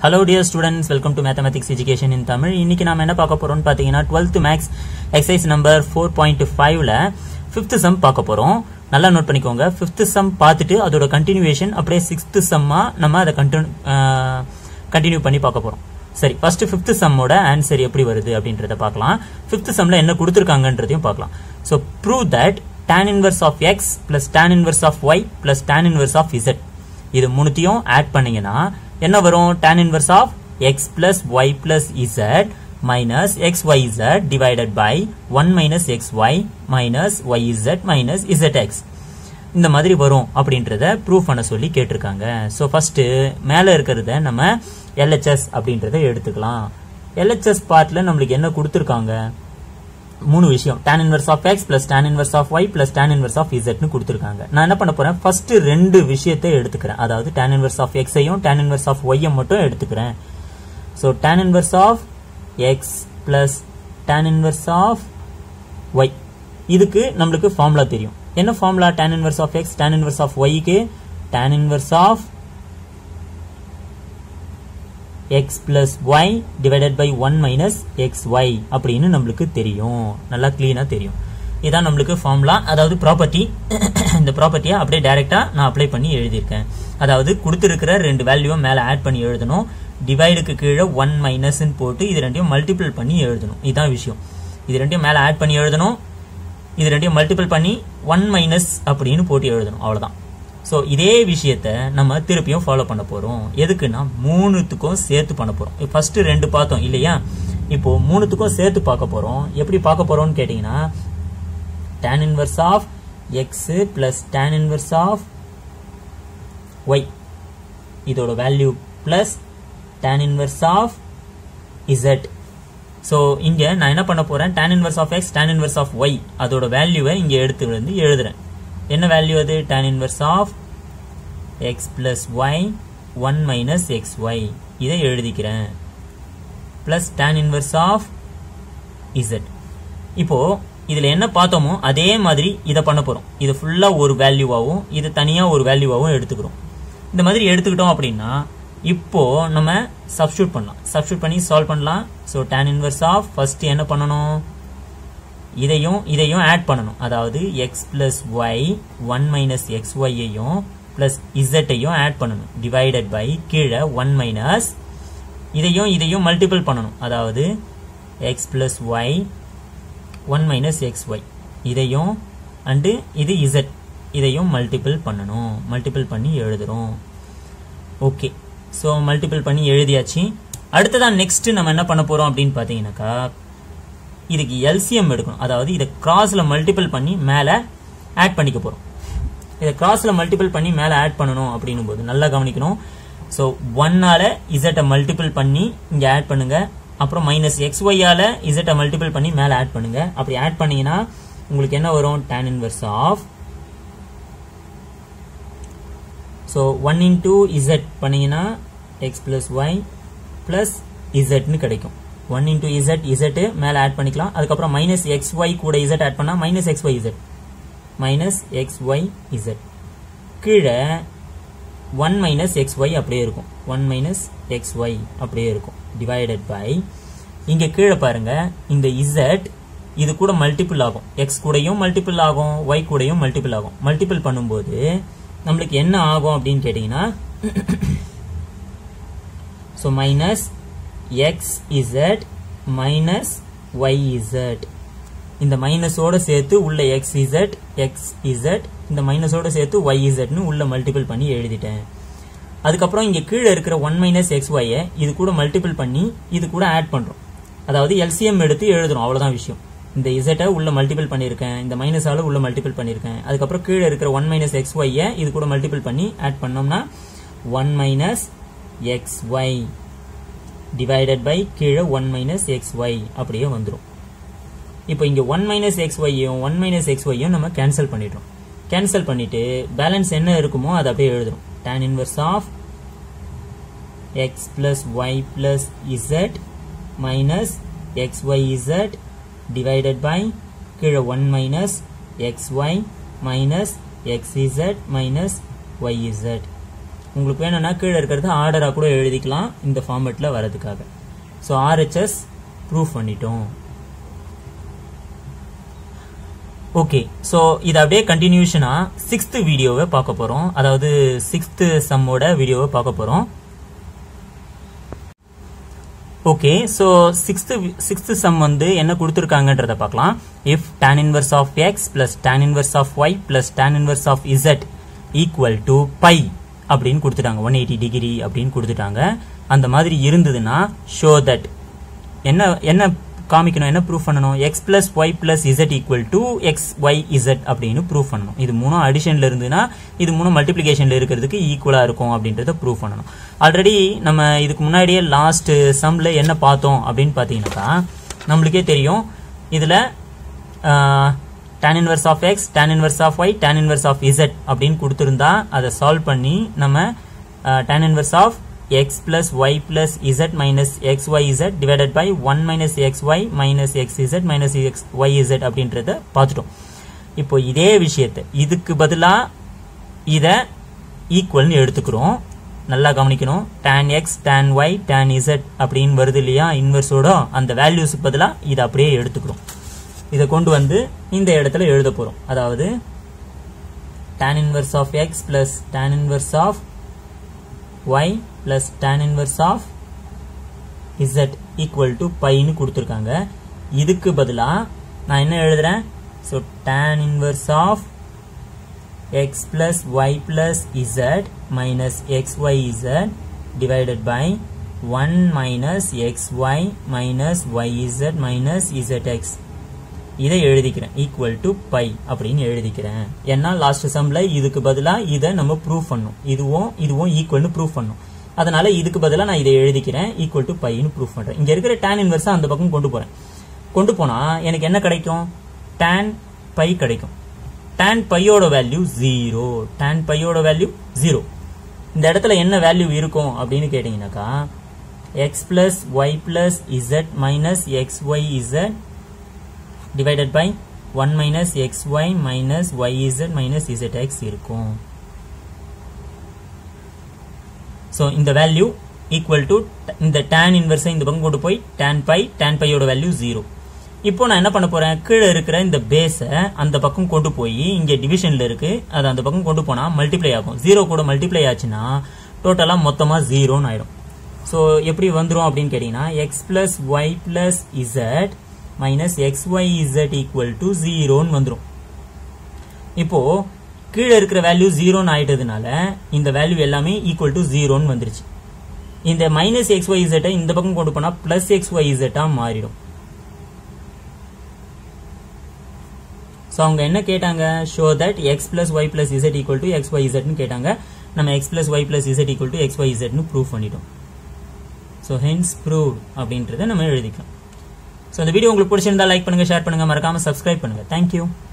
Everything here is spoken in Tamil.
hello dear students welcome to mathematics education in Tamil இன்னைக்கு நாம என்ன பார்க்க போறோம்னு பார்த்தீங்கன்னா twelfth maths exercise number four point ஃபைவ்ல ஃபிஃப்த் சம் பார்க்க போறோம் நல்லா நோட் பண்ணிக்கோங்க ஃபிஃப்த் சம் பார்த்துட்டு அதோட கண்டினியூவேஷன் அப்படியே சிக்ஸ்த் சம்மா நம்ம அதை கண்டினியூ கண்டினியூ பண்ணி பார்க்க போறோம் சரி ஃபர்ஸ்ட் ஃபிஃப்த் சம்மோட ஆன்சர் எப்படி வருது அப்படின்றத பார்க்கலாம் ஃபிஃப்த் சம்ல என்ன கொடுத்துருக்காங்கன்றதையும் பார்க்கலாம் so prove that tan inverse of x plus tan inverse of y plus tan inverse of z இது மூணுத்தையும் ஆட் பண்ணீங்கன்னா என்ன வரும் tan inverse of x plus y plus z minus x y z divided by one minus x y minus y z minus z x இந்த மாதிரி வரும் அப்படின்றத ப்ரூவ் பண்ண சொல்லி கேட்டிருக்காங்க ஸோ ஃபர்ஸ்ட் மேலே இருக்கிறத நம்ம எல்ஹெச்எஸ் அப்படின்றத எடுத்துக்கலாம் எல்ஹெச்எஸ் பார்ட்ல நம்மளுக்கு என்ன கொடுத்துருக்காங்க மூணு விஷயம் tan inverse of x plus tan inverse of y plus tan inverse of இசட்னு கொடுத்துருக்காங்க நான் என்ன பண்ண போறேன் ஃபர்ஸ்ட் ரெண்டு விஷயத்தை எடுத்துக்கிறேன் அதாவது tan இன்வர்ஸ் ஆஃப் எக்ஸையும் tan இன்வர்ஸ் ஆஃப் ஒய்யை மட்டும் எடுத்துக்கிறேன் so tan inverse of x plus tan inverse of y இதுக்கு நம்மளுக்கு ஃபார்முலா தெரியும் என்ன formula tan inverse of x tan inverse of ஒய்க்கு tan inverse of x plus y divided by one minus x y அப்படின்னு நம்மளுக்கு தெரியும் நல்லா கிளீனாக தெரியும் இதான் நம்மளுக்கு ஃபார்முலா அதாவது ப்ராப்பர்ட்டி இந்த ப்ராப்பர்ட்டியை அப்படியே டைரெக்டாக நான் அப்ளை பண்ணி எழுதியிருக்கேன் அதாவது கொடுத்துருக்கிற ரெண்டு வேல்யூவை மேலே ஆட் பண்ணி எழுதணும் டிவைடுக்கு கீழே ஒன் மைனஸ்ன்னு போட்டு இது ரெண்டையும் மல்டிபிள் பண்ணி எழுதணும் இதுதான் விஷயம் இது ரெண்டையும் மேலே ஆட் பண்ணி எழுதணும் இது ரெண்டையும் மல்டிபிள் பண்ணி ஒன் மைனஸ் அப்படின்னு போட்டு எழுதணும் அவ்வளோதான் ஸோ இதே விஷயத்த நம்ம திருப்பியும் ஃபாலோ பண்ண போகிறோம் எதுக்குன்னா மூணுத்துக்கும் சேர்த்து பண்ண போகிறோம் ஃபர்ஸ்ட் ரெண்டு பார்த்தோம் இல்லையா இப்போ மூணுத்துக்கும் சேர்த்து பார்க்க போகிறோம் எப்படி பார்க்க போகிறோம்னு கேட்டிங்கன்னா tan inverse of x plus tan inverse of y இதோட value plus tan inverse of z so இங்கே நான் என்ன பண்ண போகிறேன் tan inverse of x tan inverse of y அதோட வேல்யூவை இங்கே எடுத்து வந்து எழுதுறேன் என்ன வேல்யூ அது tan inverse of x plus y one minus x y இதை எழுதிக்கிறேன் plus tan inverse of z இப்போ இதுல என்ன பார்த்தோமோ அதே மாதிரி இதை பண்ண போறோம் இது ஃபுல்லா ஒரு வேல்யூவாகவும் இது தனியா ஒரு வேல்யூவாகவும் எடுத்துக்கிறோம் இந்த மாதிரி எடுத்துக்கிட்டோம் அப்படின்னா இப்போ நம்ம சப்ஸ்டியூட் பண்ணலாம் சப்ஸ்டியூட் பண்ணி சால்வ் பண்ணலாம் so tan inverse of first என்ன பண்ணணும் இதையும் இதையும் ஆட் பண்ணணும் அதாவது x plus y one minus x ஒய்யையும் பிளஸ் இசட்டையும் ஆட் பண்ணணும் டிவைடட் பை கீழே ஒன் மைனஸ் இதையும் இதையும் மல்டிபிள் பண்ணணும் அதாவது x plus y one minus x y இதையும் அண்டு இது இசட் இதையும் மல்டிபிள் பண்ணணும் மல்டிபிள் பண்ணி எழுதுறோம் ஓகே ஸோ மல்டிபிள் பண்ணி எழுதியாச்சு அடுத்ததான் நெக்ஸ்ட் நம்ம என்ன பண்ண போறோம் அப்படின்னு பார்த்தீங்கன்னாக்கா இதுக்கு எல்சிஎம் எடுக்கணும் அதாவது இதை கிராஸ்ல மல்டிபிள் பண்ணி மேலே ஆட் பண்ணிக்க போறோம் இதை கிராஸ்ல மல்டிபிள் பண்ணி மேலே ஆட் பண்ணணும் அப்படின்னும் போது நல்லா கவனிக்கணும் ஸோ ஒன்னால இசட்டை மல்டிபிள் பண்ணி இங்கே ஆட் பண்ணுங்க அப்புறம் மைனஸ் எக்ஸ் ஒய்யால இசட்டை மல்டிபிள் பண்ணி மேலே ஆட் பண்ணுங்க அப்படி ஆட் பண்ணீங்கன்னா உங்களுக்கு என்ன வரும் tan inverse of so one into z பண்ணீங்கன்னா எக்ஸ் பிளஸ் ஒய் பிளஸ் இசட்னு கிடைக்கும் ஒன் இன்டூ இசட் இசட் மேலே ஆட் பண்ணிக்கலாம் அதுக்கப்புறம் மைனஸ் எக்ஸ் ஒய் கூட இசட் ஆட் பண்ணால் minus x y z minus x y z கீழே ஒன் மைனஸ் எக்ஸ் ஒய் அப்படியே இருக்கும் ஒன் மைனஸ் எக்ஸ் ஒய் அப்படியே இருக்கும் டிவைடட் பை இங்கே கீழே பாருங்க இந்த இசட் இது கூட மல்டிபிள் ஆகும் எக்ஸ் கூடயும் மல்டிபிள் ஆகும் ஒய் கூடயும் மல்டிபிள் ஆகும் மல்டிபிள் பண்ணும்போது நம்மளுக்கு என்ன ஆகும் அப்படின்னு கேட்டிங்கன்னா so minus x z minus y z இந்த மைனஸோட சேர்த்து உள்ள எக்ஸ் இசட் எக்ஸ் இசட் இந்த மைனஸோட சேர்த்து ஒய் இசட்னு உள்ள மல்டிபிள் பண்ணி எழுதிட்டேன் அதுக்கப்புறம் இங்க கீழே இருக்கிற ஒன் மைனஸ் எக்ஸ் ஒய்யை இது கூட மல்டிபிள் பண்ணி இது கூட ஆட் பண்றோம் அதாவது எல்சிஎம் எடுத்து எழுதுறோம் அவ்வளவுதான் விஷயம் இந்த இசட்டை உள்ள மல்டிபிள் பண்ணியிருக்கேன் இந்த மைனஸால உள்ள மல்டிபிள் பண்ணியிருக்கேன் அதுக்கப்புறம் கீழே இருக்கிற ஒன் மைனஸ் எக்ஸ் ஒய்யை இது கூட மல்டிபிள் பண்ணி ஆட் பண்ணோம்னா one minus x y divided by கீழே ஒன் மைனஸ் எக்ஸ் ஒய் அப்படியே வந்துடும் இப்போ இங்க ஒன் மைனஸ் எக்ஸ் ஒய்யும் ஒன் மைனஸ் எக்ஸ் ஒய்யும் நம்ம கேன்சல் பண்ணிடுறோம் கேன்சல் பண்ணிட்டு பேலன்ஸ் என்ன இருக்குமோ அதை அப்படியே எழுதுறோம் tan inverse of x plus y plus z minus x y z divided by கீழே one minus x y minus x z minus y z உங்களுக்கு வேணும்னா கீழே இருக்கிறது ஆர்டராக கூட எழுதிக்கலாம் இந்த ஃபார்மேட்டில் வரதுக்காக ஸோ ஆர்ஹெச்எஸ் ப்ரூஃப் பண்ணிட்டோம் ஓகே ஸோ இது அப்படியே கண்டினியூஷனா சிக்ஸ்த் வீடியோவை பார்க்க போறோம் அதாவது சிக்ஸ்த் சம்மோட வீடியோவை பார்க்க போறோம் okay so sixth sixth sum வந்து என்ன கொடுத்துருக்காங்கன்றத பார்க்கலாம் if tan inverse of x plus tan inverse of y plus tan inverse of z equal to pi அப்படின்னு கொடுத்துட்டாங்க ஒன் எயிட்டி டிகிரி அப்படின்னு கொடுத்துட்டாங்க அந்த மாதிரி இருந்ததுன்னா ஷோ தட் என்ன என்ன காமிக்கணும் என்ன ப்ரூஃப் பண்ணணும் x plus y plus z equal to x y z அப்படின்னு ப்ரூஃப் பண்ணணும் இது மூணும் அடிஷன்ல இருந்ததுன்னா இது மூணும் மல்டிப்ளிகேஷன்ல இருக்கிறதுக்கு ஈக்குவலா இருக்கும் அப்படின்றத ப்ரூஃப் பண்ணணும் ஆல்ரெடி நம்ம இதுக்கு முன்னாடியே லாஸ்ட் சம்ல என்ன பார்த்தோம் அப்படின்னு பார்த்தீங்கன்னாக்கா நம்மளுக்கே தெரியும் இதுல tan inverse of x tan inverse of y tan inverse of z அப்படின்னு கொடுத்துருந்தா அதை சால்வ் பண்ணி நம்ம tan inverse of x plus y plus z minus xyz divided by 1 minus xy minus xz minus xyz அப்படின்றத பார்த்துட்டோம் இப்போ இதே விஷயத்தை இதுக்கு பதிலா இத ஈக்குவல்னு எடுத்துக்கிறோம் நல்லா கவனிக்கணும் tan x tan y tan z அப்படின்னு வருது இல்லையா இன்வெர்ஸோட அந்த வேல்யூஸ்க்கு பதிலா இதை அப்படியே எடுத்துக்கிறோம் இதை கொண்டு வந்து இந்த இடத்துல எழுத போறோம் அதாவது tan inverse of x plus tan inverse of y plus tan inverse of z equal to பைன்னு கொடுத்துருக்காங்க இதுக்கு பதிலா நான் என்ன எழுதுறேன் so tan inverse of x plus y plus z minus xyz divided by 1 minus xy minus yz minus zx இதை எழுதிக்கிறேன் ஈக்குவல் டு பை அப்படின்னு எழுதிக்கிறேன் ஏன்னா லாஸ்ட் சம்ல இதுக்கு பதிலா இதை நம்ம ப்ரூவ் பண்ணும் இதுவும் இதுவும் ஈக்குவல்னு ப்ரூவ் பண்ணும் அதனால இதுக்கு பதிலா நான் இதை எழுதிக்கிறேன் ஈக்குவல் டு பைன்னு ப்ரூவ் பண்றேன் இங்க இருக்கிற tan இன்வெர்ஸ் அந்த பக்கம் கொண்டு போறேன் கொண்டு போனா எனக்கு என்ன கிடைக்கும் tan பை கிடைக்கும் tan பையோட வேல்யூ ஜீரோ tan பையோட வேல்யூ ஜீரோ இந்த இடத்துல என்ன வேல்யூ இருக்கும் அப்படின்னு கேட்டீங்கன்னாக்கா x plus y plus z minus x y z divided by 1 minus xy minus yz minus zx இருக்கும் so இந்த வேல்யூ ஈக்குவல் டு இந்த tan இன்வெர்ஸ் இந்த பக்கம் கொண்டு போய் tan பை tan பையோட வேல்யூ ஜீரோ இப்போ நான் என்ன பண்ண போறேன் கீழே இருக்கிற இந்த பேஸை அந்த பக்கம் கொண்டு போய் இங்க டிவிஷன்ல இருக்கு அது அந்த பக்கம் கொண்டு போனா மல்டிப்ளை ஆகும் ஜீரோ கூட மல்டிப்ளை ஆச்சுன்னா டோட்டலா மொத்தமா ஜீரோன்னு ஆயிடும் ஸோ எப்படி வந்துரும் அப்படின்னு கேட்டீங்கன்னா x plus y plus z minus x y z equal to ஜீரோன்னு வந்துடும் இப்போ கீழே இருக்கிற வேல்யூ ஜீரோன்னு ஆயிட்டதுனால இந்த வேல்யூ எல்லாமே ஈக்குவல் டு ஜீரோன்னு வந்துருச்சு இந்த மைனஸ் எக்ஸ் ஒய் இசட்டை இந்த பக்கம் கொண்டு போனா பிளஸ் எக்ஸ் ஒய் இசட்டா மாறிடும் ஸோ அவங்க என்ன கேட்டாங்க show that x plus y plus z equal to x y இசட்னு கேட்டாங்க நம்ம x plus y plus z equal to x y இசட்னு ப்ரூவ் பண்ணிட்டோம் ஸோ ஹென்ஸ் ப்ரூவ் அப்படின்றத நம்ம எழுதிக்கலாம் ஸோ இந்த வீடியோ உங்களுக்கு பிடிச்சிருந்தா லைக் பண்ணுங்க ஷேர் பண்ணுங்க மறக்காம சப்ஸ்கிரைப் பண்ணுங்க தேங்க்யூ